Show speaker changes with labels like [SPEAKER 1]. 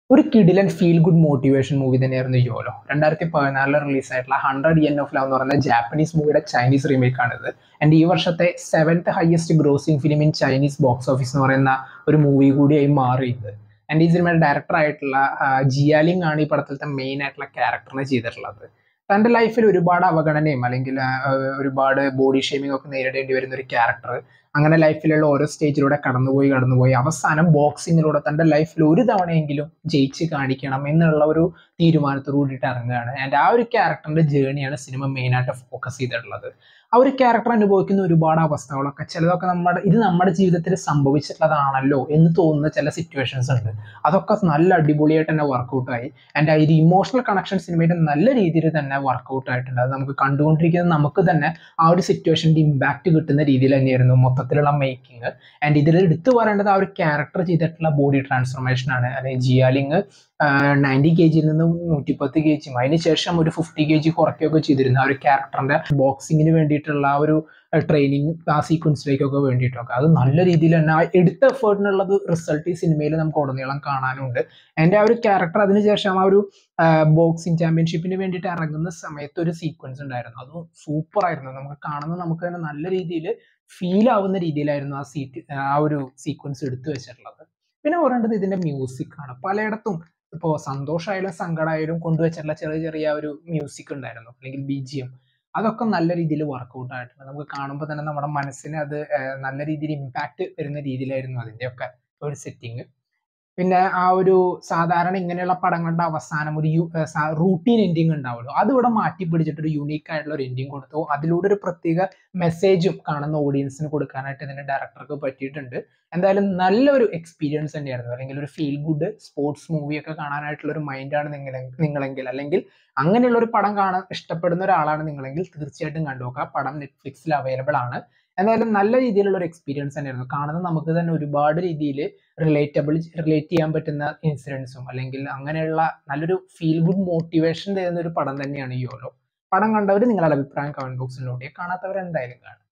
[SPEAKER 1] ഒരു കിഡിലൻ feel good motivation movie തന്നെയായിരുന്നു യോലോ രണ്ടായിരത്തി പതിനാലിൽ റിലീസായിട്ടുള്ള ഹൺഡ്രഡ് ഇയൻ ഓഫ് ലവ് എന്ന് പറയുന്ന ജാപ്പനീസ് മൂവിയുടെ ചൈനീസ് റീമേക്ക് ആണിത് ആൻഡ് ഈ വർഷത്തെ seventh highest grossing film in Chinese box office എന്ന് പറയുന്ന ഒരു മൂവി കൂടിയായി മാറിയത് ആൻഡ് ഈ സിനിമയുടെ ഡയറക്ടർ ആയിട്ടുള്ള ജിയാലിംഗ് ആണ് ഈ പടത്തിലത്തെ മെയിൻ ആയിട്ടുള്ള ക്യാരക്ടറിനെ ചെയ്തിട്ടുള്ളത് തൻ്റെ ലൈഫിൽ ഒരുപാട് അവഗണനയും അല്ലെങ്കിൽ ആ, ഒരുപാട് ബോഡി ഷേമിംഗ് ഒക്കെ നേരിടേണ്ടി വരുന്ന ഒരു ക്യാരക്ടർ അങ്ങനെ ലൈഫിലുള്ള ഓരോ സ്റ്റേജിലൂടെ കടന്നുപോയി കടന്നുപോയി അവസാനം ബോക്സിങ്ങിലൂടെ തൻ്റെ ലൈഫിൽ ഒരു തവണയെങ്കിലും ജയിച്ച് കാണിക്കണം എന്നുള്ള ഒരു തീരുമാനത്തോട് കൂടിയിട്ട് ഇറങ്ങുകയാണ് ആൻഡ് ആ ഒരു ക്യാരക്ടറിന്റെ ജേണിയാണ് സിനിമ മെയിനായിട്ട് ഫോക്കസ് ചെയ്തിട്ടുള്ളത് ആ ഒരു ക്യാരക്ടർ അനുഭവിക്കുന്ന ഒരുപാട് അവസ്ഥകളൊക്കെ ചിലതൊക്കെ നമ്മുടെ ഇത് നമ്മുടെ ജീവിതത്തിൽ സംഭവിച്ചിട്ടുള്ളതാണല്ലോ എന്ന് തോന്നുന്ന ചില സിറ്റുവേഷൻസ് ഉണ്ട് അതൊക്കെ നല്ല അടിപൊളിയായിട്ട് തന്നെ വർക്കൗട്ട് ആയി ആൻഡ് ഒരു ഇമോഷണൽ കണക്ഷൻ സിനിമയുടെ നല്ല രീതിയിൽ തന്നെ വർക്കൗട്ട് ആയിട്ടുണ്ട് അത് നമുക്ക് കണ്ടുകൊണ്ടിരിക്കുന്ന നമുക്ക് തന്നെ ആ ഒരു സിറ്റുവേഷൻ്റെ ഇമ്പാക്റ്റ് കിട്ടുന്ന രീതിയിൽ തന്നെയായിരുന്നു മൊത്തത്തിലുള്ള മേക്കിംഗ് ആൻഡ് ഇതിൽ എടുത്തു പറയേണ്ടത് ആ ഒരു ക്യാരക്ടർ ചെയ്തിട്ടുള്ള ബോഡി ട്രാൻസ്ഫോർമേഷൻ ആണ് അല്ലെങ്കിൽ ജിയാലിങ് നയൻറ്റി കെ ജിയിൽ നിന്ന് നൂറ്റിപ്പത്ത് കെ ജിയും അതിന് ശേഷം ഒരു ഫിഫ്റ്റി കെ ജി കുറയ്ക്കുകയൊക്കെ ചെയ്തിരുന്നു ആ ഒരു ക്യാരക്ടറിന്റെ ബോക്സിങ്ങിന് വേണ്ടിയിട്ടുള്ള ആ ഒരു ട്രെയിനിങ് ആ സീക്വൻസിലേക്കൊക്കെ വേണ്ടിയിട്ടൊക്കെ അത് നല്ല രീതിയിൽ തന്നെ ആ എടുത്ത എഫേർട്ടിനുള്ളത് റിസൾട്ട് ഈ സിനിമയിൽ നമുക്ക് ഉടനീളം കാണാനുണ്ട് എൻ്റെ ആ ഒരു ക്യാരക്ടർ അതിനുശേഷം ആ ഒരു ബോക്സിംഗ് ചാമ്പ്യൻഷിപ്പിന് വേണ്ടിയിട്ട് ഇറങ്ങുന്ന സമയത്ത് ഒരു സീക്വൻസ് ഉണ്ടായിരുന്നു അത് സൂപ്പർ ആയിരുന്നു നമുക്ക് കാണുന്ന നമുക്ക് തന്നെ നല്ല രീതിയിൽ ഫീൽ ആവുന്ന രീതിയിലായിരുന്നു ആ സീറ്റ് ആ ഒരു സീക്വൻസ് എടുത്തു വെച്ചിട്ടുള്ളത് പിന്നെ പറയേണ്ടത് ഇതിന്റെ മ്യൂസിക് ആണ് പലയിടത്തും ഇപ്പോൾ സന്തോഷമായാലും സങ്കടമായാലും കൊണ്ടുവച്ചിട്ടുള്ള ചെറിയ ചെറിയ ഒരു മ്യൂസിക് ഉണ്ടായിരുന്നു അല്ലെങ്കിൽ ബി ജി എം അതൊക്കെ നല്ല രീതിയിൽ വർക്കൗട്ട് ആയിട്ടുണ്ട് നമുക്ക് കാണുമ്പോൾ തന്നെ നമ്മുടെ മനസ്സിന് അത് ഏഹ്, നല്ല രീതിയിൽ ഇമ്പാക്റ്റ് വരുന്ന രീതിയിലായിരുന്നു അതിൻ്റെയൊക്കെ ഒരു സെറ്റിങ് പിന്നെ ആ ഒരു സാധാരണ ഇങ്ങനെയുള്ള പടങ്ങളുടെ അവസാനം ഒരു റൂട്ടീൻ എൻഡിങ് ഉണ്ടാവുമല്ലോ അത് ഇവിടെ മാറ്റി പിടിച്ചിട്ട് ഒരു യുണീക്ക് ആയിട്ടുള്ള ഒരു എൻഡിങ് കൊടുത്തു അതിലൂടെ ഒരു പ്രത്യേക മെസ്സേജും കാണുന്ന ഓഡിയൻസിന് കൊടുക്കാനായിട്ട് ഇതിന്റെ ഡയറക്ടർക്ക് പറ്റിയിട്ടുണ്ട് എന്തായാലും നല്ലൊരു എക്സ്പീരിയൻസ് തന്നെയായിരുന്നു അല്ലെങ്കിൽ ഒരു ഫീൽ ഗുഡ് സ്പോർട്സ് മൂവിയൊക്കെ കാണാനായിട്ടുള്ള ഒരു മൈൻഡാണ് നിങ്ങൾ നിങ്ങളെങ്കിൽ അല്ലെങ്കിൽ അങ്ങനെയുള്ള ഒരു പടം കാണാൻ ഇഷ്ടപ്പെടുന്ന ഒരാളാണ് നിങ്ങളെങ്കിൽ തീർച്ചയായിട്ടും കണ്ടുനോക്കുക പടം നെറ്റ്ഫ്ലിക്സിൽ അവൈലബിൾ ആണ് എന്തായാലും നല്ല രീതിയിലുള്ള ഒരു എക്സ്പീരിയൻസ് തന്നെയായിരുന്നു കാണുന്നത് നമുക്ക് തന്നെ ഒരുപാട് രീതിയിൽ റിലേറ്റബിൾ റിലേറ്റ് ചെയ്യാൻ പറ്റുന്ന ഇൻസിഡൻസും അല്ലെങ്കിൽ അങ്ങനെയുള്ള നല്ലൊരു ഫീൽ ഗുഡ് മോട്ടിവേഷൻ തരുന്ന ഒരു പടം തന്നെയാണ് യോലോ പടം കണ്ടവർ നിങ്ങളുടെ അഭിപ്രായം കമന്റ് ബോക്സിൽ നോട്ട് ചെയ്യുക കാണാത്തവർ എന്തായാലും കാണും